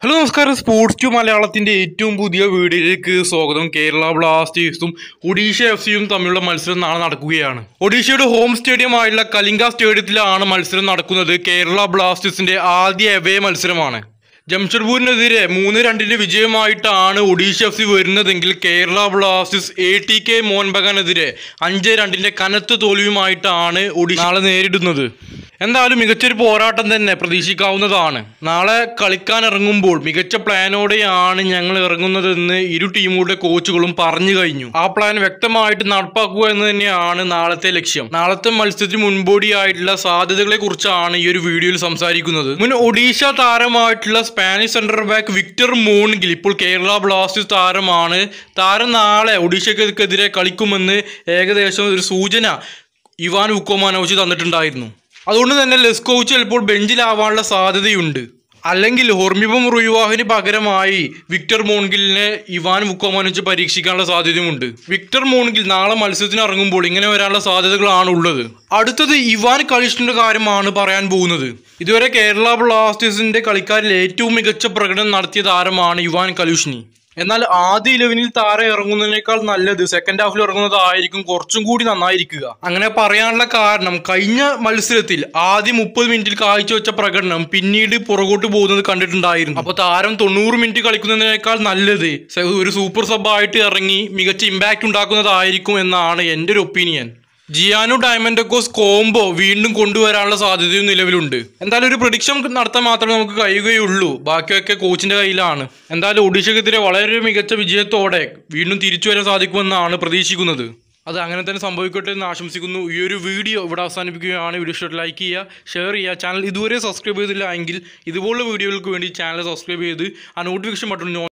hello നമസ്കാരം sports to മലയാളത്തിന്റെ ഏറ്റവും പുതിയ വീഡിയോയിലേക്ക് സ്വാഗതം കേരള ബ്ലാസ്റ്റേഴ്സും ഒഡീഷ എഫ് സിയും തമ്മിലുള്ള മത്സരം നാളെ നടക്കുകയാണ് ഒഡീഷയുടെ ഹോം സ്റ്റേഡിയം ആയിട്ടുള്ള കലിംഗ സ്റ്റേഡിയത്തിലാണ് മത്സരം നടക്കുന്നത് കേരള ബ്ലാസ്റ്റേഴ്സിന്റെ ആദ്യ എവേ മത്സരമാണ് ജംഷഡ്പൂരിനെതിരെ മൂന്ന് രണ്ടിന്റെ വിജയമായിട്ടാണ് ഒഡീഷ എഫ് സി വരുന്നതെങ്കിൽ Kerala Blasters A T K Mohan ബഗാനെതിരെ അഞ്ച് രണ്ടിന്റെ കനത്ത തോൽവിയുമായിട്ടാണ് ഒഡീഷ നാളെ നേരിടുന്നത് എന്തായാലും മികച്ചൊരു പോരാട്ടം തന്നെ പ്രതീക്ഷിക്കാവുന്നതാണ് നാളെ കളിക്കാൻ ഇറങ്ങുമ്പോൾ മികച്ച പ്ലാനോടെയാണ് ഞങ്ങൾ ഇറങ്ങുന്നതെന്ന് ഇരു ടീമുകളുടെ കോച്ചുകളും പറഞ്ഞു കഴിഞ്ഞു ആ പ്ലാൻ വ്യക്തമായിട്ട് നടപ്പാക്കുക എന്ന് തന്നെയാണ് നാളത്തെ ലക്ഷ്യം നാളത്തെ മത്സരത്തിന് മുൻപോടിയായിട്ടുള്ള സാധ്യതകളെ കുറിച്ചാണ് ഈ ഒരു വീഡിയോയിൽ സംസാരിക്കുന്നത് മുൻ ഒഡീഷ താരമായിട്ടുള്ള Spanish centre back Victor Mongil ഇപ്പോൾ കേരള ബ്ലാസ്റ്റേഴ്സ് താരമാണ് താരം നാളെ ഒഡീഷയ്ക്കെതിരെ കളിക്കുമെന്ന് ഏകദേശം ഒരു സൂചന ഇവാൻ ഉക്കോമാനോച്ച് തന്നിട്ടുണ്ടായിരുന്നു അതുകൊണ്ട് തന്നെ ലെസ്കോച്ച് ചിലപ്പോൾ ബെഞ്ചിലാവാനുള്ള സാധ്യതയുണ്ട് അല്ലെങ്കിൽ ഹോർമിബം റുയുവാഹിന് പകരമായി വിക്ടർ മോൺഗിലിനെ ഇവാൻ വുക്കോമാനുച്ച് പരീക്ഷിക്കാനുള്ള സാധ്യതയുമുണ്ട് വിക്ടർ മോൺഗിൽ നാളെ മത്സരത്തിന് ഇറങ്ങുമ്പോൾ ഇങ്ങനെ വരാനുള്ള സാധ്യതകളാണ് ഉള്ളത് അടുത്തത് ഇവാൻ കളിഷിന്റെ കാര്യമാണ് പറയാൻ പോകുന്നത് ഇതുവരെ കേരള ബ്ലാസ്റ്റേഴ്സിന്റെ കളിക്കാരിൽ ഏറ്റവും മികച്ച പ്രകടനം നടത്തിയ താരമാണ് ഇവാൻ കലുഷ്നി എന്നാൽ ആദ്യ ഇലവനിൽ താരം ഇറങ്ങുന്നതിനേക്കാൾ നല്ലത് സെക്കൻഡ് ഹാഫിൽ ഇറങ്ങുന്നതായിരിക്കും കുറച്ചും കൂടി നന്നായിരിക്കുക അങ്ങനെ പറയാനുള്ള കാരണം കഴിഞ്ഞ മത്സരത്തിൽ ആദ്യ മുപ്പത് മിനിറ്റിൽ കാഴ്ചവെച്ച പ്രകടനം പിന്നീട് പുറകോട്ട് പോകുന്നത് കണ്ടിട്ടുണ്ടായിരുന്നു അപ്പൊ താരം തൊണ്ണൂറ് മിനിറ്റ് കളിക്കുന്നതിനേക്കാൾ നല്ലത് സ- ഒരു സൂപ്പർ സബ് ആയിട്ട് ഇറങ്ങി മികച്ച ഇമ്പാക്റ്റ് ഉണ്ടാക്കുന്നതായിരിക്കും എന്നാണ് എൻ്റെ ഒരു ഒപ്പീനിയൻ ജിയാനു ഡയമൻഡോക്കോസ് കോംബോ വീണ്ടും കൊണ്ടുവരാനുള്ള സാധ്യതയും നിലവിലുണ്ട് എന്തായാലും ഒരു പ്രഡിക്ഷൻ നടത്താൻ മാത്രമേ നമുക്ക് കഴിയുകയുള്ളൂ ബാക്കിയൊക്കെ കോച്ചിന്റെ കയ്യിലാണ് എന്തായാലും ഒഡീഷയ്ക്കെതിരെ വളരെ മികച്ച വിജയത്തോടെ വീണ്ടും തിരിച്ചു വരാൻ സാധിക്കുമെന്നാണ് പ്രതീക്ഷിക്കുന്നത് അത് അങ്ങനെ തന്നെ സംഭവിക്കട്ടെ എന്ന് ആശംസിക്കുന്നു ഈ ഒരു വീഡിയോ ഇവിടെ അവസാനിപ്പിക്കുകയാണ് വീഡിയോ ഇഷ്ടം ലൈക്ക് ചെയ്യുക ഷെയർ ചെയ്യുക ചാനൽ ഇതുവരെ സബ്സ്ക്രൈബ് ചെയ്തില്ല എങ്കിൽ ഇതുപോലുള്ള വീഡിയോകൾക്ക് വേണ്ടി ചാനൽ സബ്സ്ക്രൈബ് ചെയ്ത് ആ നോട്ടിഫിക്കേഷൻ ബട്ടൺ